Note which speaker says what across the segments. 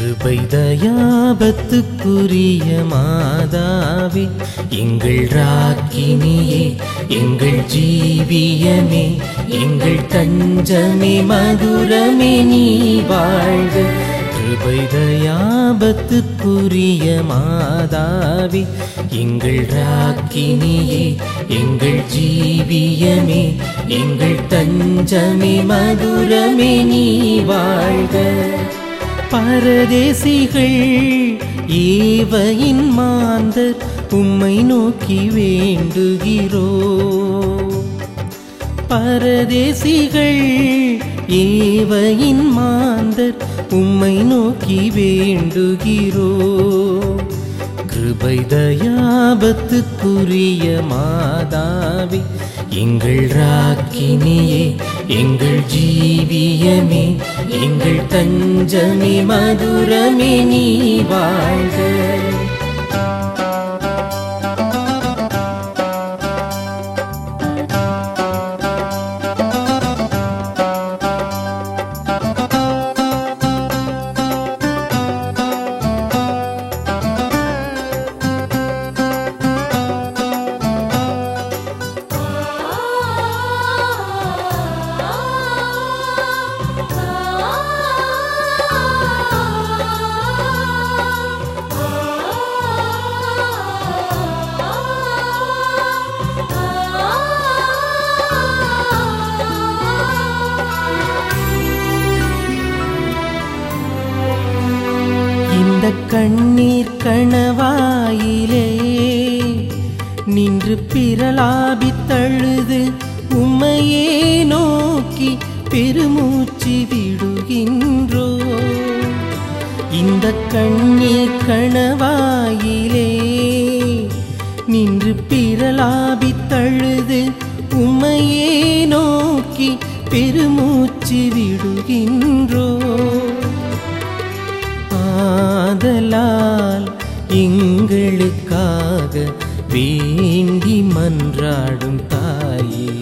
Speaker 1: கிருபை தயாபத்துக்குரிய மாதாவே எங்கள் ராக்கினியே எங்கள் ஜீவியமே எங்கள் தஞ்சமே மதுரமே நீ வாழ்க கிருபை தயாபத்துக்குரிய மாதாவே எங்கள் ராக்கினியே எங்கள் ஜீவியமே எங்கள் தஞ்சமே மதுரமே நீ வாழ்க பரதேசிகள் ஏவையின் மாந்தர் உம்மை நோக்கி வேண்டுகிறோ பரதேசிகள் ஏவையின் மாந்தர் உம்மை நோக்கி வேண்டுகிறோ கிருபை தயாபத்துக்குரிய மாதாவே எங்கள் ராக்கினியே எங்கள் ஜீவியமே எங்கள் தஞ்சமே மதுரமே நீ வாழ்க இந்த கண்ணீர் கணவாயிலே நின்று பிரலாபித் தழுது உம்மையே நோக்கி பெருமூச்சு விடுகின்றோ இந்த கண்ணீர் கணவாயிலே நின்று பிரலாபித் தழுது உம்மையே நோக்கி பெருமூச்சு விடுகின்றோ ஆதலால் எங்களுக்காக வேண்டி மன்றாடும் தாயே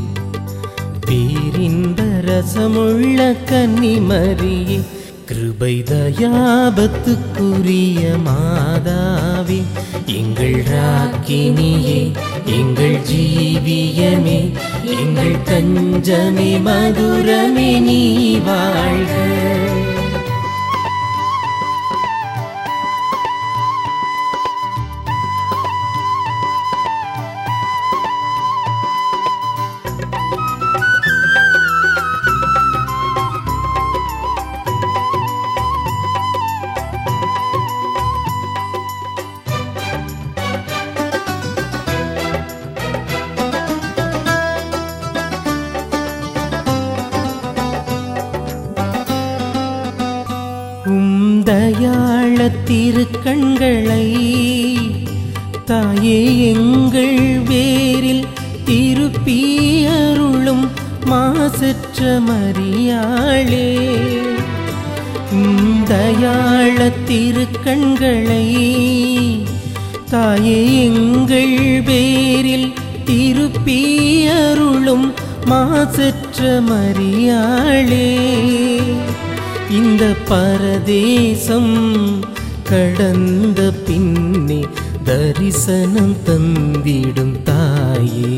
Speaker 1: பேரின்ப ரசமுள்ள கன்னிமரியே கிருபை தயாபத்துக்குரிய மாதாவே எங்கள் ராக்கினியே எங்கள் ஜீவியமே எங்கள் தஞ்சமே மதுரமே நீ வாழ்க உம் தயாள திருக்கண்களை தாயே எங்கள் வேரில் திருப்பி அருளும் மாசற்ற மரியாளே உம் தயாள திருக்கண்களை தாயே எங்கள் பேரில் திருப்பி அருளும் மாசற்ற மரியாளே இந்த பரதேசம் கடந்த பின்னே தரிசனம் தந்திடும் தாயே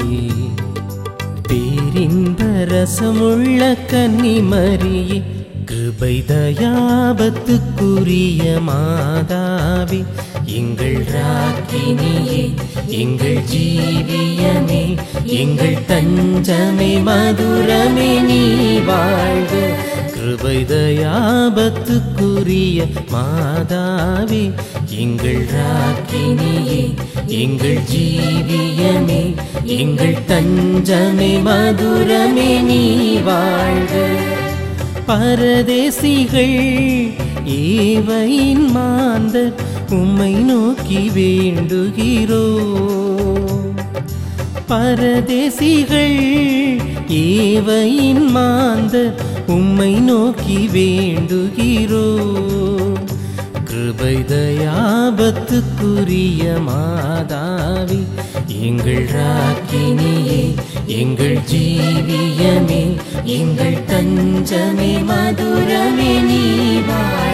Speaker 1: பேரின்ப ரசமுள்ள கன்னிமரியே கிருபை தயாபத்துக்குரிய மாதாவே எங்கள் ராக்கினியே எங்கள் ஜீவியமே எங்கள் தஞ்சமே மதுரமே நீ வாழ்க கிருபை தயாபத்துக்குரிய மாதாவே எங்கள் ராக்கினியே எங்கள் ஜீவியமே எங்கள் தஞ்சமே மதுரமே நீ வாழ்க பரதேசிகள் ஏவையின் மாந்தர் உம்மை நோக்கி வேண்டுகிறோ பரதேசிகள் ஏவையின் மாந்தர் உம்மை நோக்கி வேண்டுகிறோ கிருபை தயாபத்துக்குரிய மாதாவி எங்கள் ராக்கினியே எங்கள் ஜீவியமே எங்கள் தஞ்சமே மதுரமே நீ வாழ்க